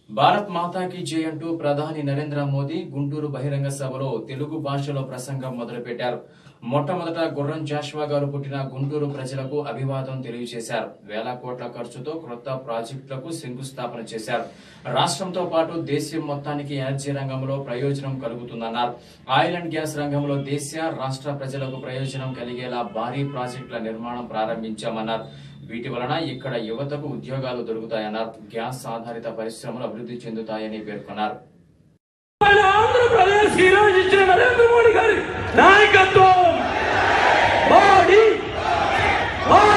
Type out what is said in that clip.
భారత్ మాతాకి జై అంటూ ప్రధాని నరేంద్ర మోదీ గుంటూరు బహిరంగ సభలో తెలుగు భాషలో ప్రసంగం మొదలుపెట్టారు మొట్టమొదట గుర్రం జాషువా గారు పుట్టిన గుంటూరు ప్రజలకు అభివాదం తెలియజేశారు వేల కోట్ల ఖర్చుతో క్రొత్త ప్రాజెక్టులకు శంకుస్థాపన చేశారు రాష్ట్రంతో పాటు దేశం మొత్తానికి ఎనర్జీ రంగంలో ప్రయోజనం కలుగుతుందన్నారు ఆయిల్ అండ్ గ్యాస్ రంగంలో దేశ రాష్ట్ర ప్రజలకు ప్రయోజనం కలిగేలా భారీ ప్రాజెక్టుల నిర్మాణం ప్రారంభించామన్నారు వీటి వలన ఇక్కడ యువతకు ఉద్యోగాలు దొరుకుతాయన్నారు గ్యాస్ ఆధారిత పరిశ్రమలు అభివృద్ధి చెందుతాయని పేర్కొన్నారు మన ఆంధ్రప్రదేశ్ ఈ రోజు ఇచ్చిన నరేంద్ర మోడీ గారి నాయకత్వం మోడీ మోడీ